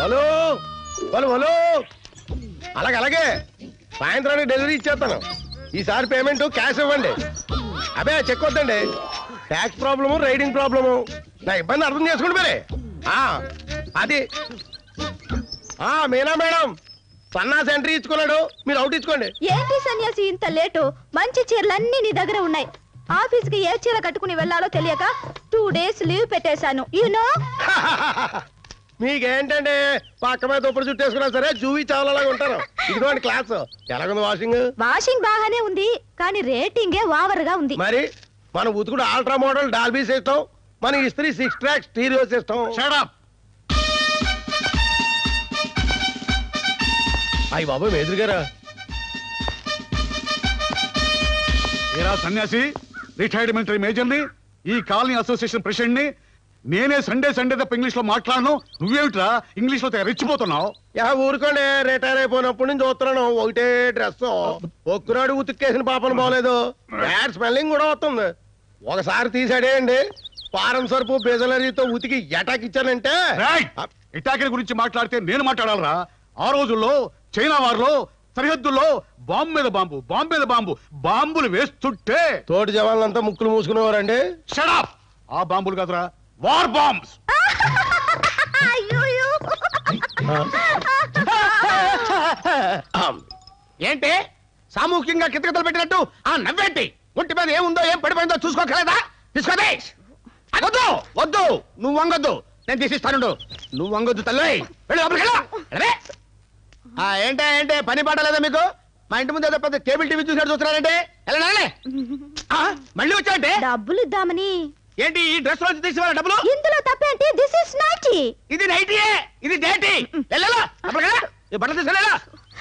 Hello hello hello అలాగే అలాగే సాయంత్రానికి డెలివరీ ఇచ్చేస్తాను ఈసారి పేమెంట్ క్యాష్ ఇవ్వండి అబే చెక్ వద్దండి ట్యాక్స్ ప్రాబ్లము రైడింగ్ ప్రాబ్లము నా ఇబ్బంది అర్థం చేసుకోండి మరి ఆ, అది ఆ, మీనా మేడం సన్నాసి ఎంట్రీ ఇచ్చుకున్నాడు మీరు అవుట్ ఇచ్చుకోండి ఏంటి సన్యాసి ఇంత లేటు మంచి చీరలన్నీ నీ దగ్గర ఉన్నాయి ఆఫీస్ కి ఏ చీర కట్టుకుని వెళ్ళాలో తెలియక టూ డేస్ లీవ్ పెట్టేశాను యూనో మీకేంటండి పక్క మీద దుప్పటి చుట్టేసుకున్నా సరే జూవి చావలాగా ఉంటారు ఇదిగోండి క్లాస్ ఎలాగుంది వాషింగ్ వాషింగ్ బాగానే ఉంది కానీ రేటింగే ఓవర్ గా ఉంది మరి మన ఉతుకుడు ఆల్ట్రా మోడల్ డాల్బీ సిస్టమ్ మన ఇస్త్రీ six track stereo system shut up అయ్యి బాబు మేదురు గారా ఏరా సన్యాసి రిటైర్డ్ మిలిటరీ మేజర్ని ఈ కాలనీ అసోసియేషన్ ప్రెసిడెంట్ ని నేనే సండే సండే తప్ప ఇంగ్లీష్ లో మాట్లాడను నువ్వేమిట్రా ఇంగ్లీష్ లో తెగ రెచ్చిపోతున్నావు యా ఊరుకోండి రిటైర్ అయిపోయినప్పటి నుంచి చూస్తున్నాను ఒకటే డ్రెస్ ఒక్కనాడు ఉతికేసిన పాపను పోలేదు బ్యాడ్ స్మెల్లింగ్ కూడా వస్తుంది ఒకసారి తీసాడేయండి పారం సరుపు బెజలరీతో ఉతికి ఎటాక్ ఇచ్చానంటే రేయ్! ఇటాకిల గురించి మాట్లాడితే నేను మాట్లాడాలరా ఆ రోజుల్లో చైనా వారిలో సరిహద్దుల్లో బాంబు మీద బాంబు బాంబు మీద బాంబు బాంబులు వేస్తుంటే తోటి జవాన్లంతా ముక్కులు మూసుకునేవారండి షడప్ ఆ బాంబులు కాదురా వార్ బాంబ్స్ అయ్యోయ్యో. ఏంటి సామూహికంగా కితకితలు పెట్టినట్టు ఆ నవ్వేంటి ఒంటి మీద ఏముందో ఏం పడిపోయిందో చూసుకోగలదా తీసుకోదే వద్దు వద్దు నువ్వు వంగొద్దు నేను తీసిస్తాను నువ్వు వంగొద్దు తల్లి వెళ్ళు లోపలికి వెళ్ళు. వెళ్ళవే. ఆ ఏంటే ఏంటే పని పాట లేదా మీకు మా ఇంటి ముందు ఏదో పెద్ద కేబుల్ టీవీ చూసినట్టు చూస్తున్నారంటే వెళ్ళండి, వెళ్ళండి. ఆ మళ్ళీ వచ్చావంటే డబ్బులు ఇద్దామని ఏంటి ఈ డ్రెస్ రోజు తీసి వాళ్ళ డబ్బులు ఇందులో తప్పేంటి దిస్ ఇస్ నైటీ ఇది నైటీయే ఇది డేటీ వెళ్ళలా లోపలికి వెళ్ళు. ఈ బట్టలు తీసుకెళ్ళా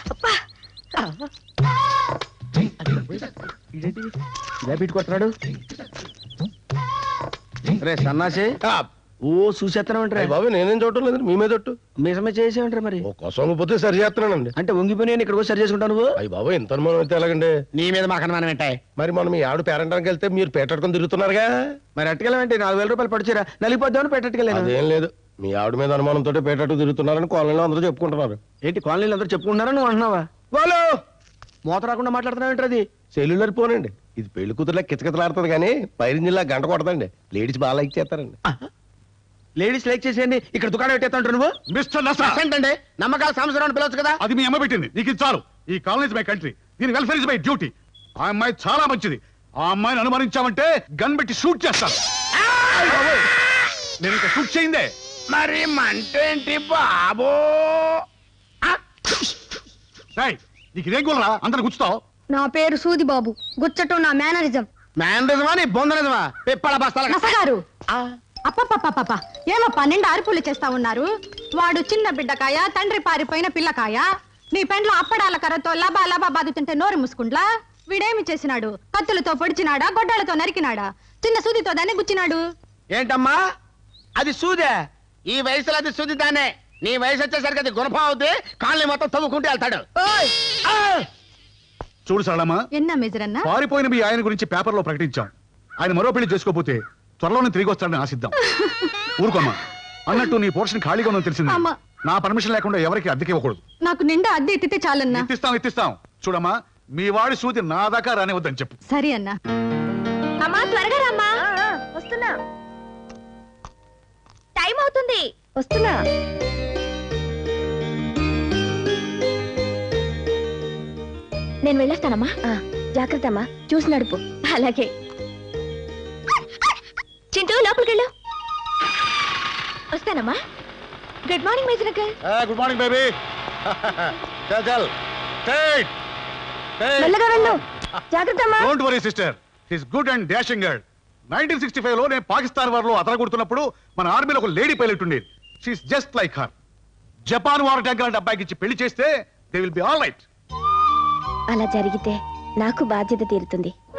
కొడుతున్నాడు రే సన్నాసి ఆ, ఓ చూసేస్తున్నావు అయ్య బాబు నేనేం చూడటం లేదు మీ మీద ఒట్టు. మీసమే చేసేవంటారు మరి ఓ కోసం పోతే సరి చేస్తున్నానండి అంటే వంగిపోయి నేను ఇక్కడ సరి చేసుకుంటాను నువ్వు అయ్యి బాబు ఎంత అనుమానం అయితే ఎలాగండి నీ మీద మాకు అనుమానం ఏంటాయి మరి మనం మీ ఆవిడ పేరంటానికి వెళ్తే మీరు పేటట్టుకొని తిరుగుతున్నారుగా మరి అట్టుకెళ్ళమంటే నాలుగు వేల రూపాయలు పడిచారా నలిగిపోద్దామని పెట్టట్టుకెళ్ళాను అదేం లేదు మీ ఆవిడ మీద అనుమానంతో పేటట్టు తిరుగుతున్నారని కాలనీలో అందరూ చెప్పుకుంటున్నారు ఏంటి కాలనీలు అందరూ చెప్పుకుంటున్నారా నువ్వు అంటున్నావా వాళ్ళు మూత రాకుండా మాట్లాడుతున్నావు ఏంటి అది సెల్యులర్ ఫోన్ అండి ఇది పెళ్లి కూతురులా కిచకిచలాడుతుంది కానీ పైరింజిల్లా గంట కొడదండి లేడీస్ బాగా లైక్ చేస్తారండి లేడీస్ లైక్ చేసేయండి ఇక్కడ దుకాణం పెట్టేస్తాంటారు నువ్వు మిస్టర్ నసా ఏంటండి నమ్మకాల సంవత్సరం పిలవచ్చు కదా అది మీ అమ్మ పెట్టింది నీకు ఇది చాలు ఈ కాలనీ మై కంట్రీ దీని వెల్ఫేర్ ఇస్ మై డ్యూటీ ఆ అమ్మాయి చాలా మంచిది ఆ అమ్మాయిని అనుమానించామంటే గన్ పెట్టి షూట్ చేస్తాను నేను ఇంకా షూట్ చేయిందే మరి మంటేంటి బాబో రేయ్, నీకు ఇదేం కూలరా అందరు గుచ్చుతావు నా పేరు సూది బాబు గుచ్చటం నా మేనరిజం మేనరిజమా నీ బొందనిజమా పిప్పల బస్తాల నసగారు అప్పప్పప్పప్ప ఏమో పన్నెండు అరుపులు చేస్తా ఉన్నారు వాడు చిన్న బిడ్డకాయ తండ్రి పారిపోయిన పిల్లకాయ నీ పెండ్లో అప్పడాల కర్రతో లబా లబా బాదుతుంటే నోరు మూసుకుంట్లా వీడేమి చేసినాడు కత్తులతో పొడిచినాడా గొడ్డలతో నరికినాడా చిన్న సూదితో దాన్ని గుచ్చినాడు ఏంటమ్మా అది సూదే ఈ వయసులో అది సూది దానే నీ వయసు వచ్చేసరికి అది గుణపం అవుద్ది కాళ్ళని మొత్తం తవ్వుకుంటూ వెళ్తాడు ఆ! చూడు సరళమ్మ ఎన్న మెజరన్నా పారిపోయిన మీ ఆయన గురించి పేపర్లో ప్రకటించాం ఆయన మరో పెళ్లి చేసుకోకపోతే త్వరలోనే తిరిగి వస్తాడని ఆశిద్దాం ఊరుకోమ్మా అన్నట్టు నీ పోర్షన్ ఖాళీగా ఉందని తెలిసింది అమ్మా. నా పర్మిషన్ లేకుండా ఎవరికి అద్దెకి ఇవ్వకూడదు నాకు నిండా అద్దె ఎత్తితే చాలన్నా ఇప్పిస్తాం ఇప్పిస్తాం చూడమ్మా మీ వాడి సూది నా దాకా రానివద్దని చెప్పు సరే అన్నా అమ్మా త్వరగా రమ్మా వస్తున్నా టైం అవుతుంది వస్తున్నా నేను వెళ్ళొస్తానమ్మా జాగ్రత్త అమ్మా చూసి నడుపు అలాగే చింటూ లోపలికి వెళ్ళు వస్తానమ్మా good morning major uncle good morning baby చల్ చల్ స్ట్రైట్ మెల్లగా వెళ్ళు జాగ్రత్త అమ్మా don't worry sister his good and dashing girl nineteen sixty five లో నేను పాకిస్తాన్ వారిలో అతరగొడుతున్నప్పుడు మన ఆర్మీలో ఒక లేడీ పైలట్ ఉండేది she's just like her Japan war tank లాంటి అబ్బాయికి ఇచ్చి పెళ్లి చేస్తే they will be all right అలా జరిగితే నాకు బాధ్యత తీరుతుంది